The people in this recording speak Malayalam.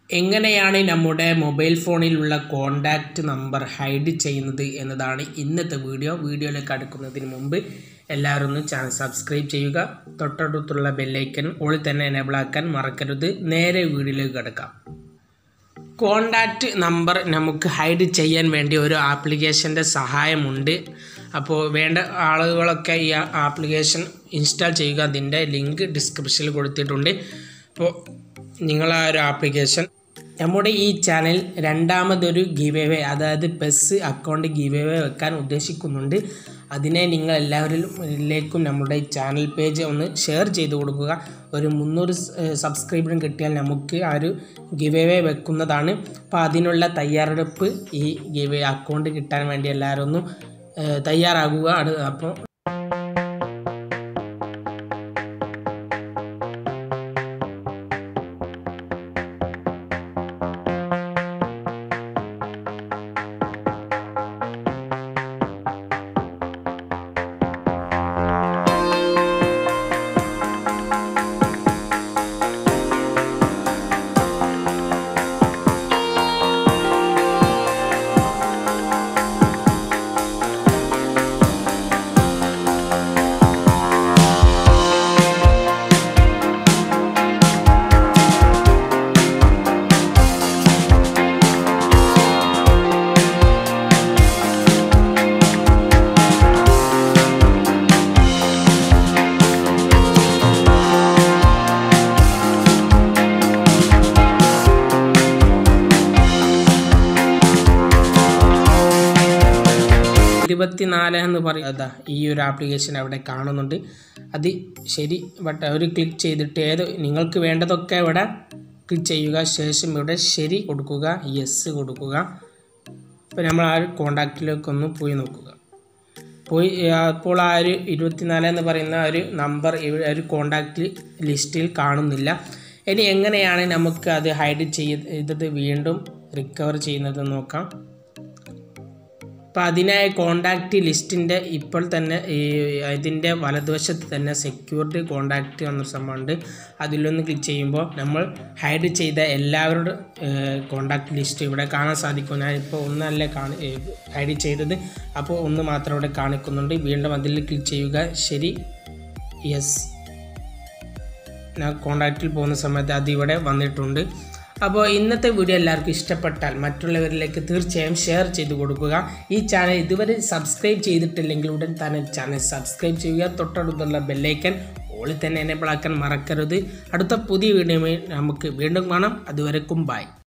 എങ്ങനെയാണ് നമ്മുടെ മൊബൈൽ ഫോണിലുള്ള കോണ്ടാക്റ്റ് നമ്പർ ഹൈഡ് ചെയ്യുന്നത് എന്നതാണ് ഇന്നത്തെ വീഡിയോ വീഡിയോയിലേക്ക് അടുക്കുന്നതിന് മുമ്പ് എല്ലാവരും ഒന്ന് ചാനൽ സബ്സ്ക്രൈബ് ചെയ്യുക തൊട്ടടുത്തുള്ള ബെല്ലൈക്കൻ ഓളിൽ തന്നെ എനേബിൾ ആക്കാൻ മറക്കരുത് നേരെ വീഡിയോയിലേക്ക് കിടക്കാം കോണ്ടാക്റ്റ് നമ്പർ നമുക്ക് ഹൈഡ് ചെയ്യാൻ വേണ്ടി ഒരു ആപ്ലിക്കേഷൻ്റെ സഹായമുണ്ട് അപ്പോൾ വേണ്ട ആളുകളൊക്കെ ഈ ആപ്ലിക്കേഷൻ ഇൻസ്റ്റാൾ ചെയ്യുക അതിൻ്റെ ലിങ്ക് ഡിസ്ക്രിപ്ഷനിൽ കൊടുത്തിട്ടുണ്ട് അപ്പോൾ നിങ്ങൾ ആ ഒരു ആപ്ലിക്കേഷൻ നമ്മുടെ ഈ ചാനൽ രണ്ടാമതൊരു ഗീവ് അവേ അതായത് പെസ് അക്കൗണ്ട് ഗീവ് അവേ വെക്കാൻ ഉദ്ദേശിക്കുന്നുണ്ട് അതിനെ നിങ്ങൾ എല്ലാവരിലേക്കും നമ്മുടെ ഈ ചാനൽ പേജ് ഒന്ന് ഷെയർ ചെയ്ത് കൊടുക്കുക ഒരു മുന്നൂറ് സബ്സ്ക്രൈബറും കിട്ടിയാൽ നമുക്ക് ആ ഒരു ഗിവ് അവേ വെക്കുന്നതാണ് അപ്പോൾ അതിനുള്ള തയ്യാറെടുപ്പ് ഈ ഗിവ് അക്കൗണ്ട് കിട്ടാൻ വേണ്ടി എല്ലാവരും ഒന്ന് തയ്യാറാകുക അത് അപ്പോൾ ഇരുപത്തിനാല് എന്ന് പറയുന്നത് ഈ ഒരു ആപ്ലിക്കേഷൻ അവിടെ കാണുന്നുണ്ട് അത് ശരി ബട്ട് അവർ ക്ലിക്ക് ചെയ്തിട്ട് ഏത് നിങ്ങൾക്ക് വേണ്ടതൊക്കെ ഇവിടെ ക്ലിക്ക് ചെയ്യുക ശേഷം ഇവിടെ ശരി കൊടുക്കുക യെസ് കൊടുക്കുക അപ്പോൾ നമ്മൾ ആ ഒരു കോണ്ടാക്റ്റിലേക്കൊന്ന് പോയി നോക്കുക പോയി അപ്പോൾ ആ ഒരു ഇരുപത്തിനാല് എന്ന് പറയുന്ന ഒരു നമ്പർ ഒരു കോണ്ടാക്റ്റ് ലിസ്റ്റിൽ കാണുന്നില്ല ഇനി എങ്ങനെയാണ് നമുക്ക് അത് ഹൈഡ് ചെയ്തത് വീണ്ടും റിക്കവർ ചെയ്യുന്നത് നോക്കാം അപ്പോൾ അതിനായി കോണ്ടാക്റ്റ് ലിസ്റ്റിൻ്റെ ഇപ്പോൾ തന്നെ ഈ ഇതിൻ്റെ വലതുവശത്ത് തന്നെ സെക്യൂരിറ്റി കോണ്ടാക്റ്റ് എന്ന സംഭവമുണ്ട് അതിലൊന്ന് ക്ലിക്ക് ചെയ്യുമ്പോൾ നമ്മൾ ഹൈഡ് ചെയ്ത എല്ലാവരുടെ കോണ്ടാക്റ്റ് ലിസ്റ്റ് ഇവിടെ കാണാൻ സാധിക്കും ഞാനിപ്പോൾ ഒന്നല്ല കാണി ഹൈഡ് ചെയ്തത് അപ്പോൾ ഒന്ന് മാത്രം ഇവിടെ കാണിക്കുന്നുണ്ട് വീണ്ടും അതിൽ ക്ലിക്ക് ചെയ്യുക ശരി യെസ് ഞാൻ കോണ്ടാക്റ്റിൽ പോകുന്ന സമയത്ത് അതിവിടെ വന്നിട്ടുണ്ട് അപ്പോൾ ഇന്നത്തെ വീഡിയോ എല്ലാവർക്കും ഇഷ്ടപ്പെട്ടാൽ മറ്റുള്ളവരിലേക്ക് തീർച്ചയായും ഷെയർ ചെയ്ത് കൊടുക്കുക ഈ ചാനൽ ഇതുവരെ സബ്സ്ക്രൈബ് ചെയ്തിട്ടില്ലെങ്കിൽ ഉടൻ തന്നെ ചാനൽ സബ്സ്ക്രൈബ് ചെയ്യുക തൊട്ടടുത്തുള്ള ബെല്ലൈക്കൻ ഓളിൽ തന്നെ എനേബിൾ ആക്കാൻ മറക്കരുത് അടുത്ത പുതിയ വീഡിയോയിൽ നമുക്ക് വീണ്ടും കാണാം അതുവരെക്കും ബൈ